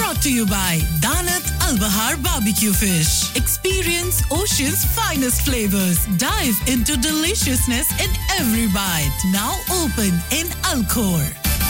brought to you by Danat Al Bahar Barbecue Fish. Experience Ocean's finest flavors. Dive into deliciousness in every bite. Now open in Alcor.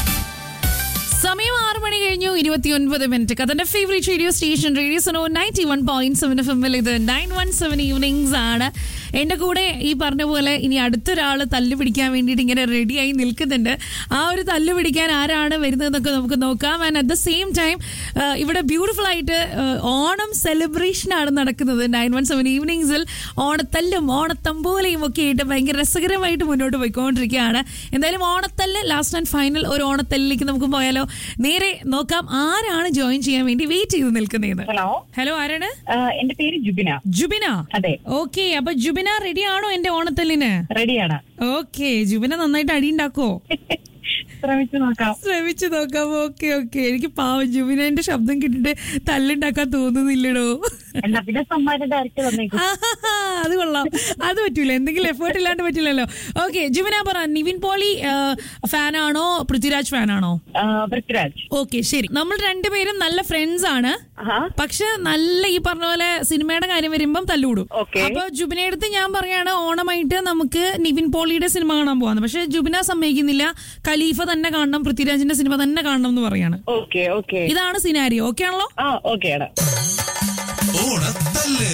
സമയം ആറ് മണി കഴിഞ്ഞു ഇരുപത്തിയൊൻപത് minute കഥന്റെ favourite radio station radio സനോ ninety one point seven F എമ്മിൽ ഇത് nine one seven evenings ആണ് എന്റെ കൂടെ ഈ പറഞ്ഞ പോലെ ഇനി അടുത്തൊരാൾ തല്ല് പിടിക്കാൻ വേണ്ടിയിട്ട് ഇങ്ങനെ റെഡിയായി നിൽക്കുന്നുണ്ട് ആ ഒരു തല്ല് പിടിക്കാൻ ആരാണ് വരുന്നതെന്നൊക്കെ നമുക്ക് നോക്കാം and at the same time ഇവിടെ ബ്യൂട്ടിഫുൾ ആയിട്ട് ആ, ഓണം സെലിബ്രേഷൻ ആണ് നടക്കുന്നത് നയൻ വൺ സെവൻ ഈവനിങ്സിൽ ഓണത്തല്ലും ഓണത്തമ്പോലയും ഒക്കെ ആയിട്ട് ഭയങ്കര രസകരമായിട്ട് മുന്നോട്ട് പോയിക്കൊണ്ടിരിക്കുകയാണ് എന്തായാലും ഓണത്തല്ല് ലാസ്റ്റ് ആൻഡ് ഫൈനൽ ഒരു ഓണത്തല്ലിലേക്ക് നമുക്ക് പോയാലോ നേരെ നോക്കാം ആരാണ് ജോയിൻ ചെയ്യാൻ വേണ്ടി വെയിറ്റ് ചെയ്ത് നിൽക്കുന്നതെന്ന് ഹലോ ഹലോ ആരാണ് ആ, എന്റെ പേര് ജുബിന ജുബിന അതെ ഓക്കെ അപ്പൊ ജുബിന റെഡി ആണോ എന്റെ ഓണത്തല്ലിന് റെഡിയാണ് ഓക്കെ ജുബിന നന്നായിട്ട് അടി ഉണ്ടാക്കോ ശ്രമിച്ചു നോക്കാം ശ്രമിച്ചു നോക്കാം ഓക്കെ ഓക്കെ എനിക്ക് പാവം ജുബിനന്റെ ശബ്ദം കിട്ടിട്ട് തല്ലുണ്ടാക്കാൻ തോന്നുന്നില്ലടോ എന്നാ പിന്നെ സമ്മാനം ഡയറക്റ്റ് തന്നേക്കും ആഹാഹാ, അത് കൊള്ളാം അത് പറ്റൂല എന്തെങ്കിലും എഫേർട്ട് ഇല്ലാണ്ട് പറ്റില്ലല്ലോ ഓക്കെ ജുബിന പറ നിവിൻ പോളി ഫാനാണോ പൃഥ്വിരാജ് ഫാനാണോ ആ, പൃഥ്വിരാജ് ഓക്കെ ശരി നമ്മൾ രണ്ടുപേരും നല്ല ഫ്രണ്ട്സ് ആണ് ആഹാ പക്ഷെ നല്ല ഈ പറഞ്ഞ പോലെ സിനിമയുടെ കാര്യം വരുമ്പം തല്ലുകൂടും Okay. അപ്പൊ ജുബിനടുത്ത് ഞാൻ പറയാണ് ഓണമായിട്ട് നമുക്ക് നിവിൻ പോളിയുടെ സിനിമ കാണാൻ പോവാന്ന് പക്ഷെ ജുബിന സമ്മതിക്കുന്നില്ല ഖലീഫ തന്നെ കാണണം പൃഥ്വിരാജിന്റെ സിനിമ തന്നെ കാണണം എന്ന് പറയാണ് ഓക്കെ ഓക്കെ ഇതാണ് സിനാരിയോ ഓക്കെ ആണല്ലോ ആ ഓക്കെ ആണ് ഓണത്തല്ല്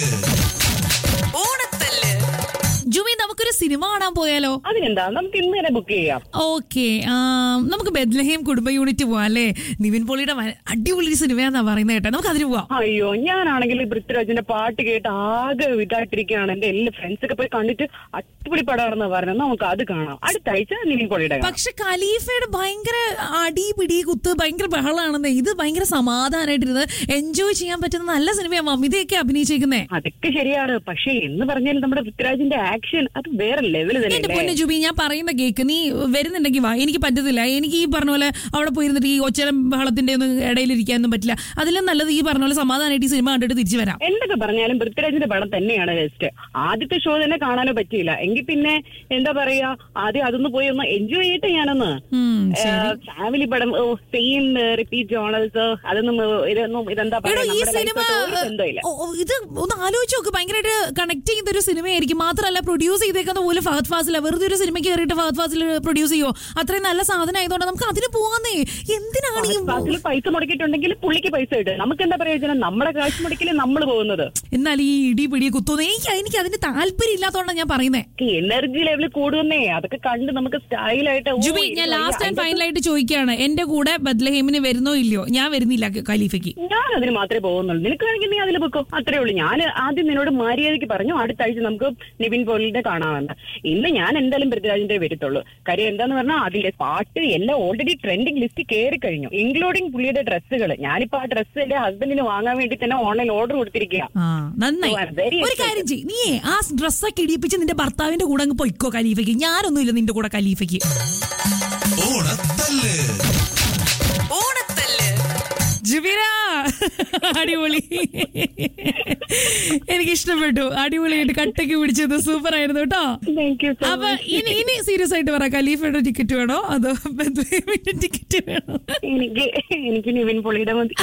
ഓണത്തല്ല് ജുബി നമുക്കൊരു സിനിമ കാണാൻ പോയാലോ അതിനെന്താ നമുക്ക് ഇന്ന് തന്നെ ബുക്ക് ചെയ്യാം ഓക്കെ നമുക്ക് ബെദ്ലഹേം കുടുംബ യൂണിറ്റ് പോവാം അല്ലേ നിവിൻ പോളിയുടെ വ- അടിപൊളി സിനിമയാന്നാ പറയുന്നത് കേട്ടോ നമുക്ക് അതിന് പോവാം അയ്യോ ഞാനാണെങ്കിൽ പൃഥ്വിരാജിന്റെ പാട്ട് കേട്ട് ആകെ ഇതായിട്ടിരിക്കുകയാണ് എന്റെ എല്ലാ ഫ്രണ്ട്സ് ഒക്കെ പോയി കണ്ടിട്ട് അടിപൊളി പടമാണെന്ന് പറഞ്ഞു നമുക്ക് അത് കാണാം അടുത്ത ആഴ്ച നിവിൻ പോളിയുടെ കാണാം. പക്ഷെ ഖലീഫയുടെ ഭയങ്കര അടി പിടി കുത്ത് ഭയങ്കര ബഹളാണെന്ന് ഇത് ഭയങ്കര സമാധാനമായിട്ടിരുന്ന് എൻജോയ് ചെയ്യാൻ പറ്റുന്ന നല്ല സിനിമയാണ് മമിതയൊക്കെ അഭിനയിച്ചേക്കുന്നേ അതൊക്കെ ശരിയാണ് പക്ഷെ എന്ന് പറഞ്ഞാൽ നമ്മുടെ പൃഥ്വിരാജിന്റെ ആക്ഷൻ അത് വേറെ ലെവൽ എന്റെ തന്നെ പൊന്നു ജുബി ഞാൻ പറയുന്ന കേക്ക് നീ വരുന്നുണ്ടെങ്കിൽ വാ എനിക്ക് പറ്റത്തില്ല എനിക്ക് ഈ പറഞ്ഞ പോലെ അവിടെ പോയിരുന്നിട്ട് ഈ ഒച്ചരം ബഹളത്തിന്റെ ഒന്നും ഇടയിലിരിക്കാനൊന്നും പറ്റില്ല അതിലും നല്ലത് ഈ പറഞ്ഞ പോലെ സമാധാനമായിട്ട് ഈ സിനിമ കണ്ടിട്ട് തിരിച്ചു വരാം എന്തൊക്കെ പറഞ്ഞാലും പൃഥ്വിരാജിന്റെ പടം തന്നെയാണ് ബെസ്റ്റ് ആദ്യത്തെ ഷോ തന്നെ കാണാനോ പറ്റിയില്ല എങ്കിൽ പിന്നെ എന്താ പറയാ ആദ്യം അതൊന്ന് പോയി ഒന്ന് എൻജോയ് ചെയ്തിട്ട് ഞാനൊന്ന് ഉം, ഫാമിലി പടം സെയിം റിപ്പീറ്റ് ജോണൽസ് അതൊന്നും ഏ, ഇതൊന്നും ഇതെന്താ എടോ പറയാ ഈ നമ്മുടെ സിനിമ life ആയിട്ട് ഒരു ബന്ധമില്ല ഓ, ഓ, ഇത് ഒന്ന് ആലോചിച്ച് നോക്ക് ഭയങ്കരമായിട്ട് കണക്ട് ചെയ്യുന്ന ഒരു സിനിമയായിരിക്കും മാത്രമല്ല പ്രൊഡ്യൂസ് ചെയ്തേക്കുന്ന പോലെ ഫഹദ് ഫാസില വെറുതെ ഒരു സിനിമ കയറിയിട്ട് ഫഹദ് ഫാസിൽ പ്രൊഡ്യൂസ് ചെയ്യോ അത്രയും നല്ല സാധനം ആയതുകൊണ്ട് നമുക്ക് അതിന് പോവാന്നേ എന്തിനാണ് ഈ ക്ലാസ്സിൽ പൈസ മുടക്കിയിട്ടുണ്ടെങ്കിൽ പുള്ളിക്ക് പൈസ കിട്ടും നമുക്ക് എന്താ പ്രയോജനം നമ്മുടെ കാശ് മുടക്കില് നമ്മൾ പോകുന്നത് എന്നാൽ ഈ ഇടി പിടി കുത്തുന്നു എനിക്ക് എനിക്ക് അതിന് താല്പര്യം ഇല്ലാത്തതുകൊണ്ടാണ് ഞാൻ പറയുന്നത് എനർജി ലെവൽ കൂടുന്നേ അതൊക്കെ കണ്ട് നമുക്ക് സ്റ്റൈലായിട്ട് ഓ, ജുബി ഇത് ഞാൻ വലിയ ലാസ്റ്റ് ആൻഡ് അതിന്റെ- ഫൈനലായിട്ട് ചോദിക്കുകയാണ് എന്റെ കൂടെ ബദ്ലഹേമിന് വരുന്നോ ഇല്ലയോ ഞാൻ വരുന്നില്ല ഖലീഫയ്ക്ക് ഞാൻ അതിന് മാത്രമേ പോകുന്നുള്ളൂ നിനക്ക് വേണമെങ്കിൽ നീ അതിൽ പൊക്കോ അത്രേ ഉള്ളൂ ഞാൻ ആദ്യം നിന്നോട് മര്യാദയ്ക്ക് പറഞ്ഞു അടുത്ത ആഴ്ച നമുക്ക് നിവിൻ പോളിന്റെ കാണാമെന്ന് ഇന്ന് ഞാൻ എന്തായാലും പൃഥ്വിരാജിന്റെ വരത്തുള്ളൂ കാര്യം എന്താന്ന് പറഞ്ഞാൽ അതിലെ പാട്ട് എല്ലാം ഓൾറെഡി ട്രെൻഡിങ് ലിസ്റ്റ് കയറി കഴിഞ്ഞു ഇൻക്ലൂഡിങ് പുള്ളിയുടെ ഡ്രസ്സുകൾ ഞാനിപ്പോ ആ ഡ്രസ്സ് എന്റെ ഹസ്ബൻഡിന് വാങ്ങാൻ വേണ്ടി തന്നെ ഓൺലൈൻ ഓർഡർ കൊടുത്തിരിക്കുക ആ നന്നായി So, I'm very ഒരു കാര്യം ചെയ്യ് നീയേ ആ ഡ്രസ്സൊക്കെ ഇടിപ്പിച്ച് നിന്റെ ഭർത്താവിന്റെ കൂടെ അങ്ങ് പൊയ്ക്കോ ഖലീഫയ്ക്ക് ഞാനൊന്നുമില്ല നിന്റെ കൂടെ ഖലീഫയ്ക്ക് ഓണത്തല്ല് ഓണത്തല്ല് ജുബിര അടിപൊളി എനിക്ക് ഇഷ്ടപ്പെട്ടു അടിപൊളിയായിട്ട് കട്ടയ്ക്ക് പിടിച്ചത് സൂപ്പർ ആയിരുന്നു കേട്ടോ താങ്ക് യു സോ അപ്പൊ ഇനി ഇനി സീരിയസ് ആയിട്ട് പറ ഖലീഫയുടെ ടിക്കറ്റ് വേണോ അതോ ബദ്ലഹേമിന്റെ ടിക്കറ്റ് വേണോ എനിക്ക് എനിക്ക് നിവിൻ പോളിയുടെ മതി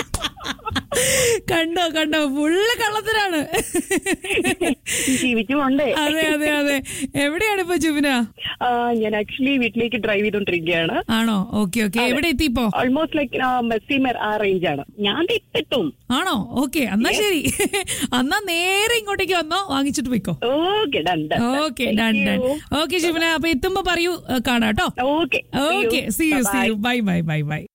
കണ്ടോ കണ്ടോ ഫുള്ള് കള്ളത്തരാണ് ജീവിച്ചു പോണ്ടേ അതെ അതെ അതെ എവിടെയാണ് ഇപ്പൊ ജുബിന ആ, ഞാൻ ആക്ച്വലി വീട്ടിലേക്ക് ഡ്രൈവ് ചെയ്തോണ്ടിരിക്കുകയാണ് ആണോ ഓക്കെ ഓക്കെ എവിടെ എത്തിപ്പോ ഓൾമോസ്റ്റ് ലൈക്ക് മെസ്സിമർ ആ റേഞ്ച് ആണ് ഞാൻ ദേ എത്തും ആണോ ഓക്കെ എന്നാ ശരി എന്നാ നേരെ ഇങ്ങോട്ടേക്ക് വന്നോ വാങ്ങിച്ചിട്ട് പോയിക്കോ okay done okay done done okay ശിവന അപ്പൊ എത്തുമ്പോ പറയൂ ഏ, കാണാം കേട്ടോ okay okay see you see you bye bye bye by